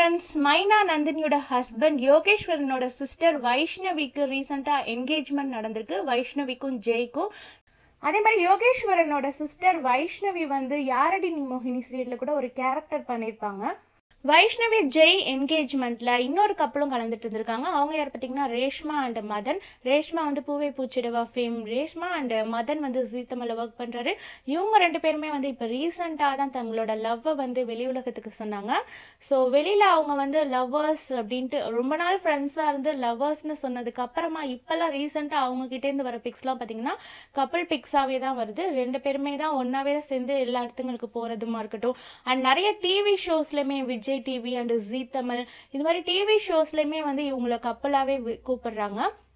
friends மைனா நந்தினியோட husband யோகேஸ்வரனோட sister வைஷ்ணவிக்கு ரீசெண்டாக engagement நடந்திருக்கு வைஷ்ணவிக்கும் ஜெய்க்கும் அதே மாதிரி யோகேஸ்வரனோட சிஸ்டர் வைஷ்ணவி வந்து யாரடி நீ மோகினி சீரியலில் கூட ஒரு கேரக்டர் பண்ணியிருப்பாங்க வைஷ்ணவி ஜெய் என்கேஜ்மெண்ட்டில் இன்னொரு கப்பலும் கலந்துட்டு இருந்திருக்காங்க அவங்க யார் பார்த்தீங்கன்னா ரேஷ்மா அண்ட் மதன் ரேஷ்மா வந்து பூவை பூச்சிடவா ஃபேம் ரேஷ்மா அண்ட் மதன் வந்து ஜீத்தமில் ஒர்க் பண்ணுறாரு இவங்க ரெண்டு பேருமே வந்து இப்போ ரீசெண்டாக தான் தங்களோட லவ்வை வந்து வெளி உலகத்துக்கு சொன்னாங்க ஸோ வெளியில் அவங்க வந்து லவ்வர்ஸ் அப்படின்ட்டு ரொம்ப நாள் ஃப்ரெண்ட்ஸாக இருந்து லவ்வர்ஸ்னு சொன்னதுக்கு அப்புறமா இப்போல்லாம் ரீசெண்டாக அவங்க கிட்டேருந்து வர பிக்ஸ்லாம் பார்த்தீங்கன்னா கப்பல் பிக்ஸாகவே தான் வருது ரெண்டு பேருமே தான் ஒன்றாவே தான் சேர்ந்து எல்லா இடத்துங்களுக்கு போகிறதுமா இருக்கட்டும் அண்ட் நிறைய டிவி ஷோஸ்லையுமே Vijay TV and Zee Tamil இது மாதிரி டிவி ஷோஸ்லையுமே வந்து இவங்களை கப்பலாகவே கூப்பிடுறாங்க